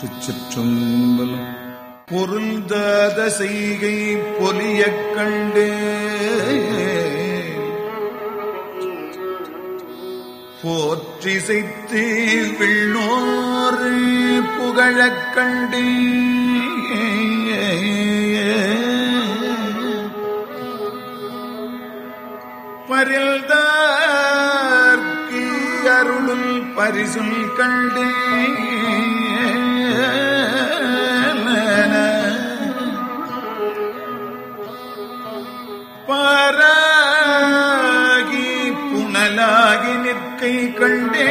திருச்சிற்றம்பலம் பொருந்தாத செய்கை பொலியக் கண்டே போற்றிசைத்து விண்ணோர் புகழக் கண்டே பரில்தார்க்கு அருளும் பரிசும் கண்டே பாராகி புனலாகி நிற்கை கண்டே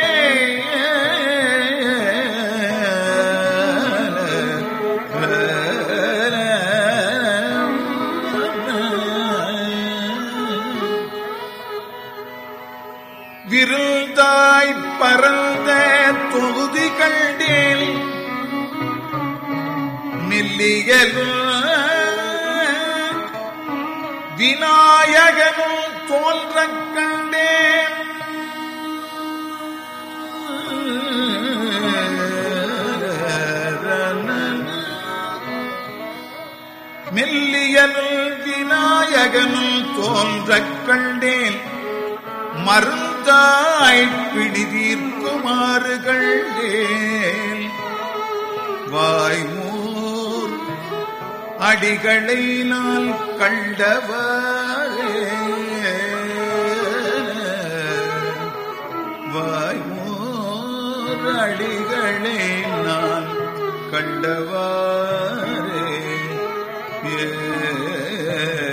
விருந்தாய் பரந்த தொகுதி கண்டேன் நெல்லியலும் விநாயகனும் தோன்றக் கண்டேன் மெல்லியனும் விநாயகனும் தோன்றக் கண்டேன் மருந்தாய் பிடிதீர்க்குமாறு கண்டேன் வாய்மூர் அடிகளை நான் கண்டவாரே வாய்மூர் அடிகளை நான் கண்டவாரே ஏ